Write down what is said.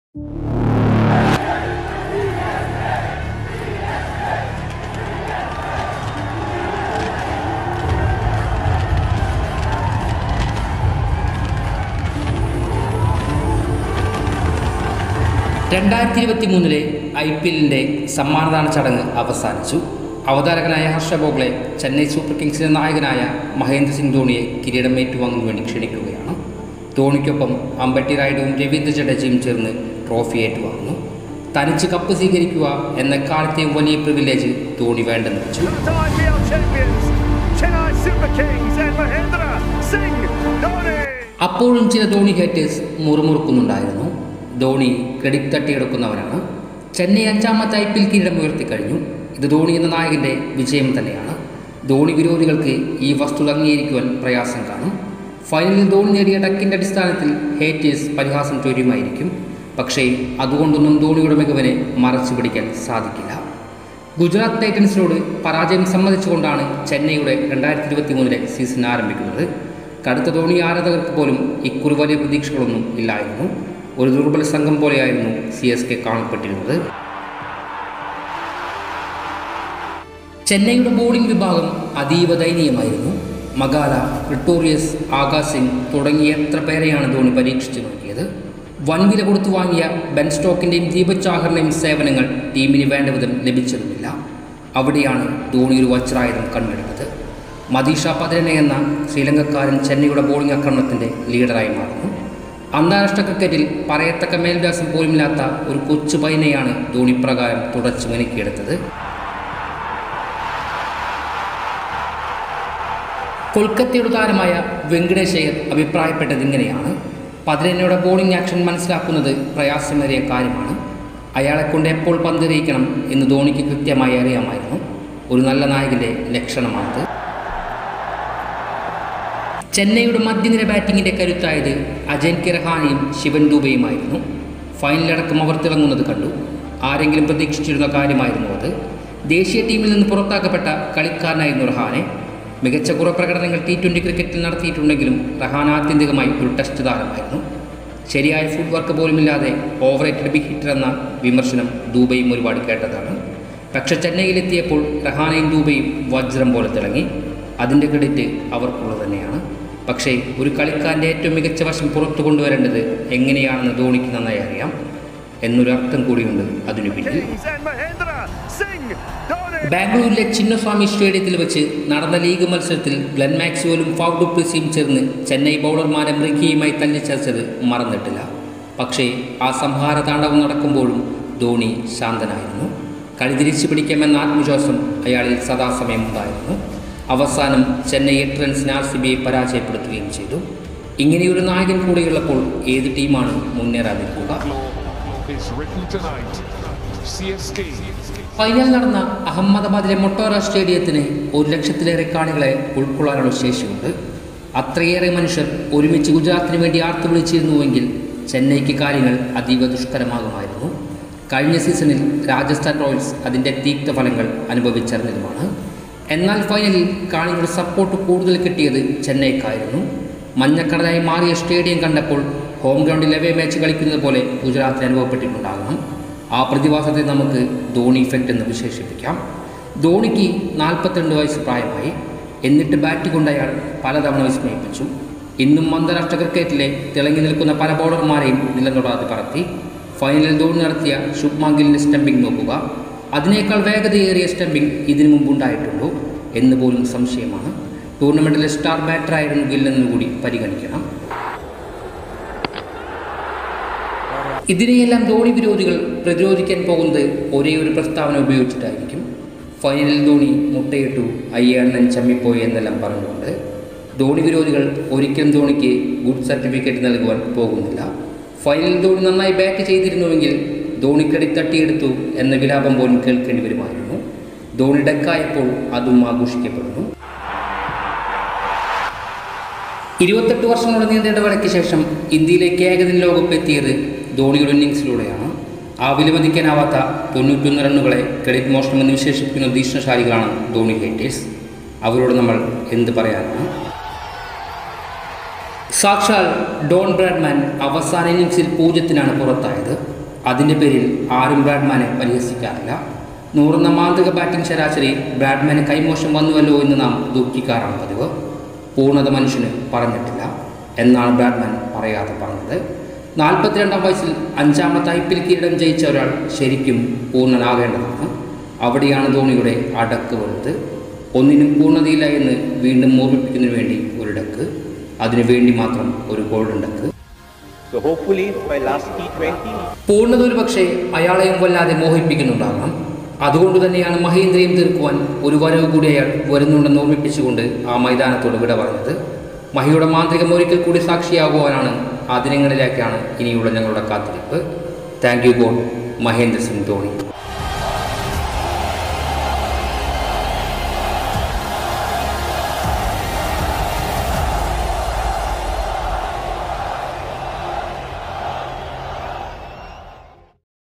രണ്ടായിരത്തി ഇരുപത്തി മൂന്നിലെ ഐ പി എല്ലിൻ്റെ സമ്മാനദാന ചടങ്ങ് അവസാനിച്ചു അവതാരകനായ ഹർഷ ബോഗ്ലെ ചെന്നൈ സൂപ്പർ കിങ്സിലെ നായകനായ മഹേന്ദ്ര സിംഗ് ധോണിയെ കിരീടം ഏറ്റുവാങ്ങുന്നതിന് വേണ്ടി ക്ഷണിക്കുകയാണ് ധോണിക്കൊപ്പം അമ്പട്ടി റായിഡുവും രവീന്ദ്ര ജഡേജയും ചേർന്ന് ട്രോഫി ഏറ്റുവാങ്ങുന്നു തനിച്ച് കപ്പ് സ്വീകരിക്കുക എന്ന കാലത്തെയും വലിയ പ്രിവിലേജ് ധോണി വേണ്ടെന്ന് വെച്ചു Two-time IPL champions, Chennai Super Kings and Mahendra Singh Dhoni. അപ്പോഴും ചില ധോണി ഹേറ്റേഴ്സ് മുറുമുറുക്കുന്നുണ്ടായിരുന്നു ധോണി ക്രെഡിറ്റ് തട്ടിയെടുക്കുന്നവരാണ് ചെന്നൈ അഞ്ചാമത്തെ ഐ പി എൽ കിരീടം ഉയർത്തിക്കഴിഞ്ഞു ഇത് ധോണി എന്ന നായകൻ്റെ വിജയം തന്നെയാണ് ധോണി വിരോധികൾക്ക് ഈ വസ്തുത അംഗീകരിക്കുവാൻ പ്രയാസം കാണും ഫൈനലിൽ ധോണി നേടിയ ടക്കിൻ്റെ അടിസ്ഥാനത്തിൽ ഹേറ്റേഴ്സ് പരിഹാസം ചൊരിയുമായിരിക്കും പക്ഷേ അതുകൊണ്ടൊന്നും ധോണിയുടെ മികവിനെ മറച്ചു പിടിക്കാൻ സാധിക്കില്ല ഗുജറാത്ത് ടൈറ്റൻസിനോട് പരാജയം സമ്മതിച്ചുകൊണ്ടാണ് ചെന്നൈയുടെ രണ്ടായിരത്തി ഇരുപത്തി മൂന്നിലെ സീസൺ ആരംഭിക്കുന്നത് കടുത്ത ധോണി ആരാധകർക്ക് പോലും ഇക്കുറി വലിയ പ്രതീക്ഷകളൊന്നും ഇല്ലായിരുന്നു ഒരു ദുർബല സംഘം പോലെയായിരുന്നു സി എസ് കെ കാണപ്പെട്ടിരുന്നത് ചെന്നൈയുടെ ബോളിംഗ് വിഭാഗം അതീവ ദയനീയമായിരുന്നു മഗാല വിക്ടോറിയസ് ആകാശ് സിംഗ് തുടങ്ങിയ എത്ര പേരെയാണ് ധോണി പരീക്ഷിച്ചു നോക്കിയത് വൻവില കൊടുത്തു വാങ്ങിയ ബെൻ സ്റ്റോക്കിൻ്റെയും ദീപക് ചാഹറിൻ്റെയും സേവനങ്ങൾ ടീമിന് വേണ്ട വിധം ലഭിച്ചതുമില്ല അവിടെയാണ് ധോണി ഒരു വജ്രായുധം കണ്ടെടുത്തത് മദീഷ പതിരനെ എന്ന ശ്രീലങ്കക്കാരൻ ചെന്നൈയുടെ ബോളിംഗ് ആക്രമണത്തിൻ്റെ ലീഡറായി മാറുന്നു അന്താരാഷ്ട്ര ക്രിക്കറ്റിൽ പറയത്തക്ക മേൽവ്യാസം പോലുമില്ലാത്ത ഒരു കൊച്ചു പൈനയാണ് ധോണി പ്രകാരം തുടച്ചു മെനുക്കിയെടുത്തത് കൊൽക്കത്തയുടെ താരമായ വെങ്കടേഷ് അയ്യർ അഭിപ്രായപ്പെട്ടത് ഇങ്ങനെയാണ് പതിനെന്നയുടെ ബോളിംഗ് ആക്ഷൻ മനസ്സിലാക്കുന്നത് പ്രയാസമേറിയ കാര്യമാണ് അയാളെ കൊണ്ട് എപ്പോൾ പന്തെറിയിക്കണം എന്ന് ധോണിക്ക് കൃത്യമായി അറിയാമായിരുന്നു ഒരു നല്ല നായകൻ്റെ ലക്ഷണമാണത് ചെന്നൈയുടെ മധ്യനിര ബാറ്റിങ്ങിൻ്റെ കരുത്തായത് അജയൻ കിരഹാനയും ശിവൻ ദുബെയുമായിരുന്നു ഫൈനലടക്കം അവർ തിളങ്ങുന്നത് കണ്ടു ആരെങ്കിലും പ്രതീക്ഷിച്ചിരുന്ന കാര്യമായിരുന്നു അത് ദേശീയ ടീമിൽ നിന്ന് പുറത്താക്കപ്പെട്ട കളിക്കാരനായിരുന്നു റഹാനെ മികച്ച കുറേ പ്രകടനങ്ങൾ ടി ട്വൻ്റി ക്രിക്കറ്റിൽ നടത്തിയിട്ടുണ്ടെങ്കിലും റഹാൻ ആത്യന്തികമായി ഒരു ടെസ്റ്റ് താരമായിരുന്നു ശരിയായ ഫുഡ് വർക്ക് പോലുമില്ലാതെ ഓവർ റേറ്റഡ് ബിഗ് ഹിറ്റർ എന്ന വിമർശനം ദൂബയും ഒരുപാട് കേട്ടതാണ് പക്ഷെ ചെന്നൈയിലെത്തിയപ്പോൾ റഹാനയും ദൂബയും വജ്രം പോലെ തിളങ്ങി അതിൻ്റെ ക്രെഡിറ്റ് അവർക്കുള്ളത് തന്നെയാണ് പക്ഷേ ഒരു കളിക്കാരൻ്റെ ഏറ്റവും മികച്ച വശം പുറത്തു കൊണ്ടുവരേണ്ടത് എങ്ങനെയാണെന്ന് ധോണിക്ക് നന്നായി അറിയാം എന്നൊരു അർത്ഥം കൂടിയുണ്ട് അതിനു പിന്നിൽ Kings and Mahendra Singh Dhoni. ബാംഗ്ലൂരിലെ ചിന്നസ്വാമി സ്റ്റേഡിയത്തിൽ വെച്ച് നടന്ന ലീഗ് മത്സരത്തിൽ ഗ്ലെൻ മാക്സ്വലും ഫാവ് ഡുപ്ലിസിയും ചേർന്ന് ചെന്നൈ ബൗളർമാരെ മൃഗീയമായി തല്ലിച്ചതച്ചത് മറന്നിട്ടില്ല പക്ഷേ ആ സംഹാര താണ്ഡവം നടക്കുമ്പോഴും ധോണി ശാന്തനായിരുന്നു കളി തിരിച്ചു പിടിക്കാമെന്ന ആത്മവിശ്വാസം അയാളിൽ സദാസമയം ഉണ്ടായിരുന്നു അവസാനം ചെന്നൈ എട്ട് റൺസിന് ആർ സി ബിയെ പരാജയപ്പെടുത്തുകയും ചെയ്തു ഇങ്ങനെയൊരു നായകൻ കൂടെയുള്ളപ്പോൾ ഏത് ടീമാണ് മുന്നേറാതിരിക്കുക is written tonight. CSK final നടന്ന അഹമ്മദാബാദിലെ മൊട്ടോറ സ്റ്റേഡിയത്തിന് ഒരു ലക്ഷത്തിലേറെ കാണികളെ ഉൾക്കൊള്ളാനുള്ള ശേഷിയുണ്ട് അത്രയേറെ മനുഷ്യർ ഒരുമിച്ച് ഗുജറാത്തിന് വേണ്ടി ആർത്തു വിളിച്ചിരുന്നുവെങ്കിൽ ചെന്നൈക്ക് കാര്യങ്ങൾ അതീവ ദുഷ്കരമാകുമായിരുന്നു കഴിഞ്ഞ സീസണിൽ രാജസ്ഥാൻ റോയൽസ് അതിൻ്റെ തീക്തഫലങ്ങൾ അനുഭവിച്ചറിഞ്ഞതുമാണ് എന്നാൽ ഫൈനലിൽ കാണികളുടെ സപ്പോർട്ട് കൂടുതൽ കിട്ടിയത് ചെന്നൈക്കായിരുന്നു മഞ്ഞക്കടലായി മാറിയ സ്റ്റേഡിയം കണ്ടപ്പോൾ ഹോം ഗ്രൗണ്ടിൽ എവേ മാച്ച് കളിക്കുന്നത് പോലെ ഗുജറാത്തിന് അനുഭവപ്പെട്ടിട്ടുണ്ടാകണം ആ പ്രതിഭാസത്തെ നമുക്ക് ധോണി ഇഫക്റ്റ് എന്ന് വിശേഷിപ്പിക്കാം ധോണിക്ക് നാൽപ്പത്തിരണ്ട് വയസ്സ് പ്രായമായി എന്നിട്ട് ബാറ്റ് കൊണ്ട് അയാൾ പലതവണ വിസ്മയിപ്പിച്ചു ഇന്നും അന്താരാഷ്ട്ര ക്രിക്കറ്റിലെ തിളങ്ങി നിൽക്കുന്ന പല ബോളർമാരെയും നിലനിർത്താതെ പറത്തി ഫൈനലിൽ ധോണി നടത്തിയ ശുഭ്മാൻ ഗില്ലിൻ്റെ സ്റ്റംപിംഗ് നോക്കുക അതിനേക്കാൾ വേഗതയേറിയ സ്റ്റംപിംഗ് ഇതിനു മുമ്പുണ്ടായിട്ടുള്ളൂ എന്ന് പോലും സംശയമാണ് ടൂർണമെൻറ്റിലെ സ്റ്റാർ ബാറ്ററായിരുന്നു ഗില്ലെന്ന് കൂടി പരിഗണിക്കണം ഇതിനെയെല്ലാം ധോണി വിരോധികൾ പ്രതിരോധിക്കാൻ പോകുന്നത് ഒരേ ഒരു പ്രസ്താവന ഉപയോഗിച്ചിട്ടായിരിക്കും ഫൈനലിൽ ധോണി മുട്ടയിട്ടു അയ്യണ്ണൻ ചമ്മിപ്പോയി എന്നെല്ലാം പറഞ്ഞുകൊണ്ട് ധോണി വിരോധികൾ ഒരിക്കലും ധോണിക്ക് ഗുഡ് സർട്ടിഫിക്കറ്റ് നൽകുവാൻ പോകുന്നില്ല ഫൈനലിൽ ധോണി നന്നായി ബാറ്റ് ചെയ്തിരുന്നുവെങ്കിൽ ധോണി ക്രെഡിറ്റ് തട്ടിയെടുത്തു എന്ന വിലാപം പോലും കേൾക്കേണ്ടി വരുമായിരുന്നു ധോണി ഡക്കായപ്പോൾ അതും ആഘോഷിക്കപ്പെടുന്നു ഇരുപത്തെട്ട് വർഷങ്ങളുടെ നീണ്ട ഇടവേളയ്ക്ക് ശേഷം ഇന്ത്യയിലേക്ക് ഏകദിന ലോകകപ്പ് എത്തിയത് ധോണിയുടെ ഇന്നിങ്സിലൂടെയാണ് ആ വിലമതിക്കാനാവാത്ത തൊണ്ണൂറ്റൊന്ന് റണ്ണുകളെ ക്രെഡിറ്റ് മോഷണം എന്ന് വിശേഷിപ്പിക്കുന്ന തീക്ഷ്ണശാലികളാണ് ധോണി ഹേറ്റേഴ്സ് അവരോട് നമ്മൾ എന്ത് പറയാനാണ് സാക്ഷാൽ ഡോൺ ബ്രാഡ്മാൻ അവസാന ഇന്നിങ്സിൽ പൂജ്യത്തിനാണ് പുറത്തായത് അതിൻ്റെ പേരിൽ ആരും ബ്രാഡ്മാനെ പരിഹസിക്കാറില്ല നൂറെന്ന മാന്ത്രിക ബാറ്റിംഗ് ശരാശരി ബ്രാഡ്മാന് കൈമോശം വന്നുവല്ലോ എന്ന് നാം ദുഃഖിക്കാറാണ് പതിവ് പൂർണ്ണത മനുഷ്യന് പറഞ്ഞിട്ടില്ല എന്നാണ് ബ്രാഡ്മാൻ പറയാതെ പറഞ്ഞത് നാൽപ്പത്തിരണ്ടാം വയസ്സിൽ അഞ്ചാമത്തെ ഐ പി എൽ കിരീടം ജയിച്ച ഒരാൾ ശരിക്കും പൂർണ്ണനാകേണ്ടതാണ് അവിടെയാണ് ധോണിയുടെ അടക്ക് വലുത് ഒന്നിനും പൂർണ്ണതയില്ല എന്ന് വീണ്ടും ഓർമ്മിപ്പിക്കുന്നതിന് വേണ്ടി ഒരു ഡക്ക് അതിനു വേണ്ടി മാത്രം ഒരു golden duck So hopefully by last T20, പൂർണ്ണത ഒരു പക്ഷേ അയാളെയും വല്ലാതെ മോഹിപ്പിക്കുന്നുണ്ടാകണം അതുകൊണ്ട് തന്നെയാണ് മഹേന്ദ്രയും തീർക്കുവാൻ ഒരു വരവ് കൂടി അയാൾ വരുന്നുണ്ടെന്ന് ഓർമ്മിപ്പിച്ചുകൊണ്ട് ആ മൈതാനത്തോട് വിട പറഞ്ഞത് മഹിയുടെ മാന്ത്രികം ഒരിക്കൽ കൂടി സാക്ഷിയാകുവാനാണ് ആ ദിനങ്ങളിലേക്കാണ് ഇനിയുള്ള ഞങ്ങളുടെ കാത്തിരിപ്പ് thank you God Mahendra Singh Dhoni